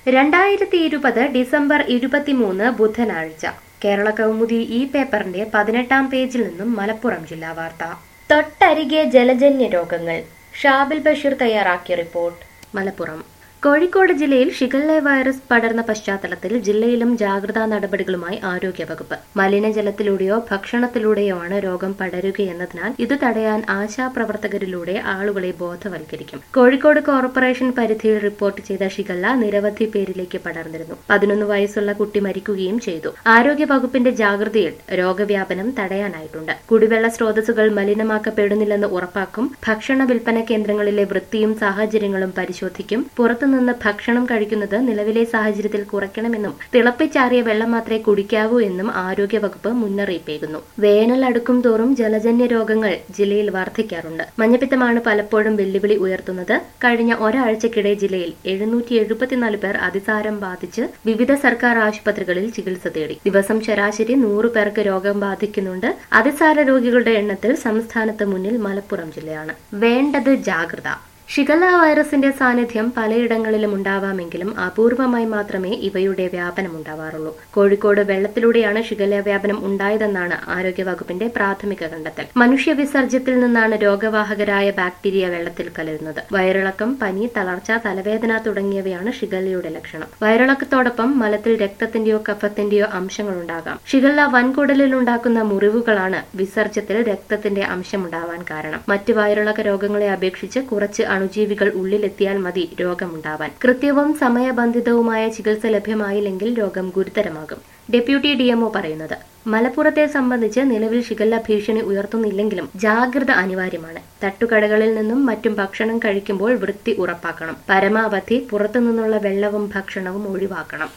രണ്ടായിരത്തി ഇരുപത് ഡിസംബർ ഇരുപത്തിമൂന്ന് ബുധനാഴ്ച കേരള കൗമുദി ഈ പേപ്പറിന്റെ പതിനെട്ടാം പേജിൽ നിന്നും മലപ്പുറം ജില്ലാ വാർത്ത തൊട്ടരികെ ജലജന്യ രോഗങ്ങൾ ഷാബിൽ ബഷീർ തയ്യാറാക്കിയ റിപ്പോർട്ട് മലപ്പുറം കോഴിക്കോട് ജില്ലയിൽ ഷിഗല്ല വൈറസ് പടർന്ന പശ്ചാത്തലത്തിൽ ജില്ലയിലും ജാഗ്രതാ നടപടികളുമായി ആരോഗ്യവകുപ്പ് മലിനജലത്തിലൂടെയോ ഭക്ഷണത്തിലൂടെയോ ആണ് രോഗം പടരുകയെന്നതിനാൽ ഇത് തടയാൻ ആശാപ്രവർത്തകരിലൂടെ ആളുകളെ ബോധവൽക്കരിക്കും കോഴിക്കോട് കോർപ്പറേഷൻ പരിധിയിൽ റിപ്പോർട്ട് ചെയ്ത ഷിഗല്ല നിരവധി പേരിലേക്ക് പടർന്നിരുന്നു പതിനൊന്ന് വയസ്സുള്ള കുട്ടി മരിക്കുകയും ചെയ്തു ആരോഗ്യവകുപ്പിന്റെ ജാഗ്രതയിൽ രോഗവ്യാപനം തടയാനായിട്ടുണ്ട് കുടിവെള്ള സ്രോതസ്സുകൾ മലിനമാക്കപ്പെടുന്നില്ലെന്ന് ഉറപ്പാക്കും ഭക്ഷണ വിൽപ്പന കേന്ദ്രങ്ങളിലെ വൃത്തിയും സാഹചര്യങ്ങളും പരിശോധിക്കും പുറത്തുനിന്ന് ഭക്ഷണം കഴിക്കുന്നത് നിലവിലെ സാഹചര്യത്തിൽ കുറയ്ക്കണമെന്നും തിളപ്പിച്ചാറിയ വെള്ളം മാത്രമേ കുടിക്കാവൂ എന്നും ആരോഗ്യവകുപ്പ് മുന്നറിയിപ്പേകുന്നു വേനൽ അടുക്കും തോറും ജലജന്യ രോഗങ്ങൾ ജില്ലയിൽ വർദ്ധിക്കാറുണ്ട് മഞ്ഞപ്പിത്തമാണ് പലപ്പോഴും വെല്ലുവിളി ഉയർത്തുന്നത് കഴിഞ്ഞ ഒരാഴ്ചക്കിടെ ജില്ലയിൽ എഴുന്നൂറ്റി എഴുപത്തിനാല് പേർ അതിസാരം ബാധിച്ച് വിവിധ സർക്കാർ ആശുപത്രികളിൽ ചികിത്സ തേടി ദിവസം ശരാശരി നൂറ് പേർക്ക് രോഗം ബാധിക്കുന്നുണ്ട് അതിസാര രോഗികളുടെ എണ്ണത്തിൽ സംസ്ഥാനത്ത് മുന്നിൽ മലപ്പുറം ജില്ലയാണ് വേണ്ടത് ജാഗ്രത ഷിഗല്ല വൈറസിന്റെ സാന്നിധ്യം പലയിടങ്ങളിലും ഉണ്ടാവാമെങ്കിലും അപൂർവമായി മാത്രമേ ഇവയുടെ വ്യാപനം ഉണ്ടാവാറുള്ളൂ കോഴിക്കോട് വെള്ളത്തിലൂടെയാണ് ഷിഗല്ല വ്യാപനം ഉണ്ടായതെന്നാണ് ആരോഗ്യവകുപ്പിന്റെ പ്രാഥമിക കണ്ടെത്തൽ മനുഷ്യ വിസർജ്യത്തിൽ നിന്നാണ് രോഗവാഹകരായ ബാക്ടീരിയ വെള്ളത്തിൽ കലരുന്നത് വയറിളക്കം പനി തളർച്ച തലവേദന തുടങ്ങിയവയാണ് ഷിഗല്ലയുടെ ലക്ഷണം വയറിളക്കത്തോടൊപ്പം മലത്തിൽ രക്തത്തിന്റെയോ കഫത്തിന്റെയോ അംശങ്ങൾ ഉണ്ടാകാം ഷിഗല്ല വൻകുടലിൽ ഉണ്ടാക്കുന്ന മുറിവുകളാണ് വിസർജ്യത്തിൽ രക്തത്തിന്റെ അംശമുണ്ടാവാൻ കാരണം മറ്റ് വയറിളക്ക രോഗങ്ങളെ അപേക്ഷിച്ച് കുറച്ച് അണുജീവികൾ ഉള്ളിലെത്തിയാൽ മതി രോഗമുണ്ടാവാൻ കൃത്യവും സമയബന്ധിതവുമായ ചികിത്സ ലഭ്യമായില്ലെങ്കിൽ രോഗം ഗുരുതരമാകും ഡെപ്യൂട്ടി ഡിഎംഒ പറയുന്നത് മലപ്പുറത്തെ സംബന്ധിച്ച് നിലവിൽ ഷിഗല്ല ഭീഷണി ഉയർത്തുന്നില്ലെങ്കിലും ജാഗ്രത അനിവാര്യമാണ് തട്ടുകടകളിൽ നിന്നും മറ്റും ഭക്ഷണം കഴിക്കുമ്പോൾ വൃത്തി ഉറപ്പാക്കണം പരമാവധി പുറത്തുനിന്നുള്ള വെള്ളവും ഭക്ഷണവും ഒഴിവാക്കണം